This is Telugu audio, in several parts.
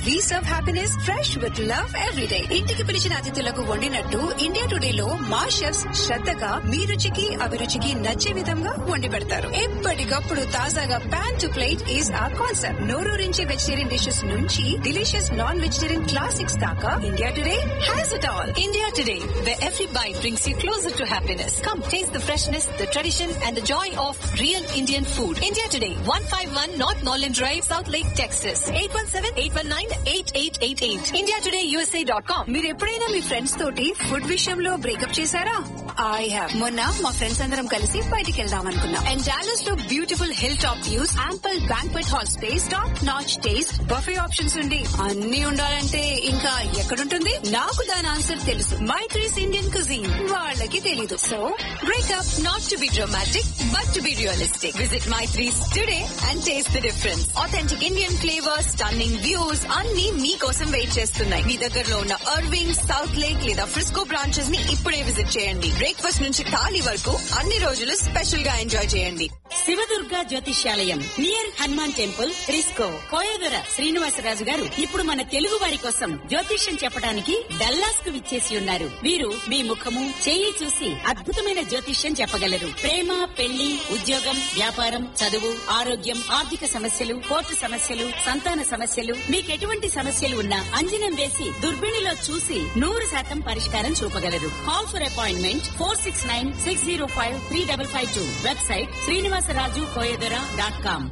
We serve happiness fresh with love every day ఇంటికి పిలిచిన అతిథులకు వండినట్టు ఇండియా టుడే లో మా షెఫ్స్ శ్రద్ధగా మీ రుచికి అభిరుచికి నచ్చే విధంగా వండి పెడతారు ఎప్పటికప్పుడు తాజాగా pan to plate is a concept నోరూరించే వెజిటేరియన్ డిషెస్ నుంచి డిలీషియస్ నాన్ వెజిటేరియన్ క్లాసిక్స్ దాకా India Today has it all India Today where every bite brings you closer to happiness. Come taste the freshness, the tradition, and the joy of real Indian food. India Today, 151 North Norland Drive, South Lake, Texas. 817-819-8888. IndiaTodayUSA.com. మీరు ఎప్పుడైనా మీ ఫ్రెండ్స్ తోటి ఫుడ్ విషయంలో బ్రేకప్ చేశారా ఐ హావ్ మొన్న మా ఫ్రెండ్స్ అందరం కలిసి బయటికి వెళ్దాం అనుకున్నాం అండ్ డాలస్ లో beautiful hill top views ample banquet hall space top notch taste buffet options ఉండి అన్ని ఉండాలంటే ఇంకా ఎక్కడుంటుంది నాకు దాని ఆన్సర్ తెలుసు మై ట్రీస్ ఇండియన్ కుజీన్ వాళ్ళకి తెలీదు so breakup not to be dramatic but to be realistic visit my trees today and taste the difference authentic Indian flavours stunning views అన్ని మీకోసం వెయిట్ చేస్తున్నాయి మీ దగ్గరలో ఉన్న అర్వింగ్ సౌత్ లేక్ లేదా ఫ్రిస్కో బ్రాంచెస్ ని ఇప్పుడే విజిట్ చేయండి బ్రేక్ఫాస్ట్ నుంచి థాలీ వరకు అన్ని రోజులు స్పెషల్ గా ఎంజాయ్ చేయండి శివదుర్గ జ్యోతిష్యాలయం near Hanuman temple Frisco Koyadora Srinivasaraju గారు ఇప్పుడు మన తెలుగు వారి కోసం జ్యోతిష్యం చెప్పడానికి డల్లాస్ కు విచ్చేసి ఉన్నారు వీరు మీ ముఖము చేయి చూసి అద్భుతమైన జ్యోతిష్యం చెప్పగలరు ప్రేమ పెళ్లి ఉద్యోగం వ్యాపారం చదువు ఆరోగ్యం ఆర్థిక సమస్యలు కోర్టు సమస్యలు సంతాన సమస్యలు మీకు ఎటువంటి సమస్యలు ఉన్నా అంజనం వేసి దుర్బిణిలో చూసి నూరు శాతం పరిష్కారం చూపగలరు call for appointment four six nine six zero five three double five two website Srinivasaraju Koyadora dot com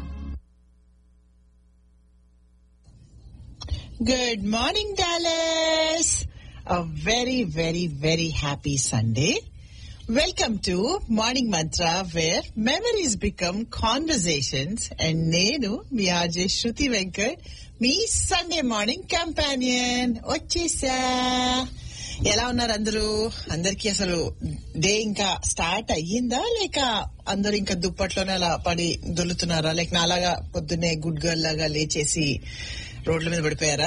Good morning, Dallas. A very, very, very happy Sunday. Welcome to Morning Mantra, where memories become conversations. And నేను మీ ఆర్జే శృతి వెంకట్ మీ సండే మార్నింగ్ కంపానియన్ వచ్చేసా ఎలా ఉన్నారు అందరూ అందరికి అసలు డే ఇంకా స్టార్ట్ అయ్యిందా లేక అందరూ ఇంకా దుప్పట్లోనే అలా పడి దొల్లుతున్నారా లేక నాలాగా పొద్దున్నే గుడ్ గర్ల్ లాగా లేచేసి రోడ్ల మీద పడిపోయారా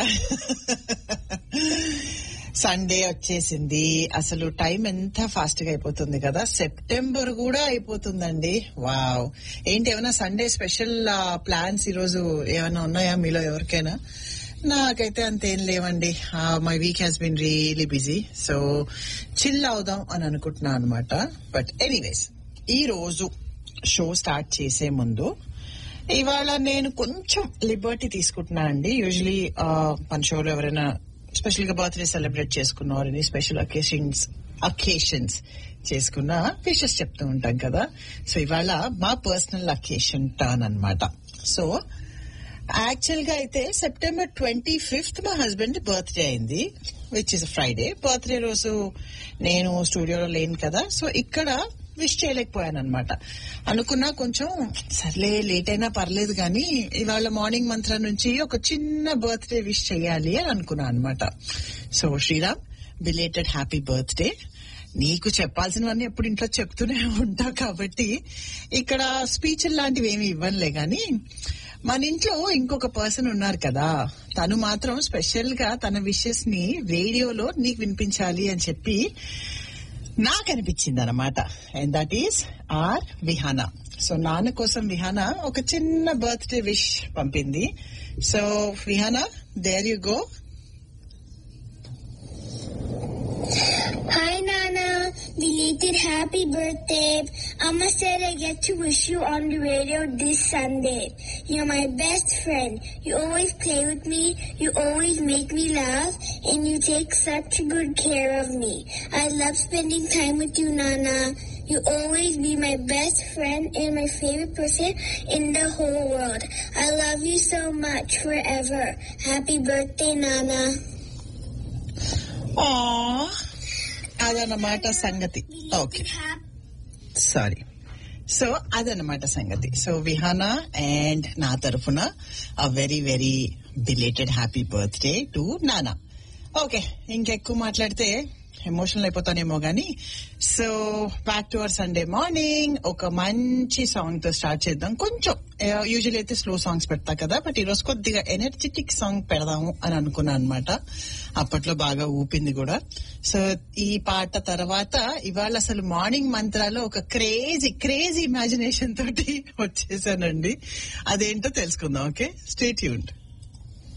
సండే వచ్చేసింది అసలు టైం ఎంత ఫాస్ట్ గా అయిపోతుంది కదా సెప్టెంబర్ కూడా అయిపోతుందండి వావ్ ఏంటి ఏమైనా సండే స్పెషల్ ప్లాన్స్ ఈరోజు ఏమైనా ఉన్నాయా మీలో ఎవరికైనా నాకైతే అంతేం లేవండి my week has been really busy so chill అవుదాం అని అనుకుంటున్నా అనమాట బట్ ఎనీవేస్ ఈ రోజు షో స్టార్ట్ చేసే ముందు ఇవాళ నేను కొంచెం లిబర్టీ తీసుకుంటున్నా అండి యూజువలీ మన షోలో ఎవరైనా స్పెషల్ గా బర్త్డే సెలబ్రేట్ చేసుకున్నవారని స్పెషల్ అకేషన్స్ అకేషన్స్ చేసుకున్న విషెస్ చెప్తూ ఉంటాం కదా సో ఇవాళ మా పర్సనల్ అకేషన్ టర్న్ అన్నమాట సో యాక్చువల్ గా అయితే సెప్టెంబర్ ట్వంటీ ఫిఫ్త్ మా హస్బెండ్ బర్త్డే అయింది విచ్ ఇస్ ఫ్రైడే బర్త్డే రోజు నేను స్టూడియోలో లేను కదా సో ఇక్కడ విష్ చేయలేకపోయాను అనమాట అనుకున్నా కొంచెం సర్లే లేట్ అయినా పర్లేదు కానీ ఇవాళ మార్నింగ్ మంత్రం నుంచి ఒక చిన్న బర్త్డే విష్ చేయాలి అని అనుకున్నా అనమాట so Sriram belated happy birthday నీకు చెప్పాల్సినవన్నీ ఎప్పుడు ఇంట్లో చెప్తూనే ఉంటా కాబట్టి ఇక్కడ స్పీచ్ లాంటివి ఏమి ఇవ్వనులే గాని మన ఇంట్లో ఇంకొక పర్సన్ ఉన్నారు కదా తను మాత్రం స్పెషల్ గా తన విషెస్ ని రేడియోలో నీకు వినిపించాలి అని చెప్పి నాకు అనిపించింది అనమాట and that is our Vihana so నాన్న కోసం విహానా ఒక చిన్న బర్త్డే విష్ పంపింది so Vihana there you go Hi Nana, belated happy birthday. Amma said I get to wish you on the radio this Sunday. You're my best friend. You always play with me, you always make me laugh, and you take such good care of me. I love spending time with you Nana. You always be my best friend and my favorite person in the whole world. I love you so much forever. Happy birthday Nana. ఆ అదన్నమాట సంగతి ఓకే సారీ సో అదన్నమాట సంగతి సో విహానా అండ్ నా తరఫున a very very belated happy birthday to నానా ఓకే ఇంకెక్కువ మాట్లాడితే ఎమోషనల్ అయిపోతానేమో గానీ so back to our Sunday morning ఒక మంచి సాంగ్ తో స్టార్ట్ చేద్దాం కొంచెం యూజువల్ అయితే స్లో సాంగ్స్ పెడతా కదా బట్ ఈరోజు కొద్దిగా ఎనర్జెటిక్ సాంగ్ పెడదాము అని అనుకున్నాను అనమాట అప్పట్లో బాగా ఊపింది కూడా సో ఈ పాట తర్వాత ఇవాళ అసలు మార్నింగ్ మంత్రాలో ఒక క్రేజీ క్రేజీ ఇమాజినేషన్ తోటి వచ్చేసానండి అదేంటో తెలుసుకుందాం ఓకే స్టేట్ యూంట్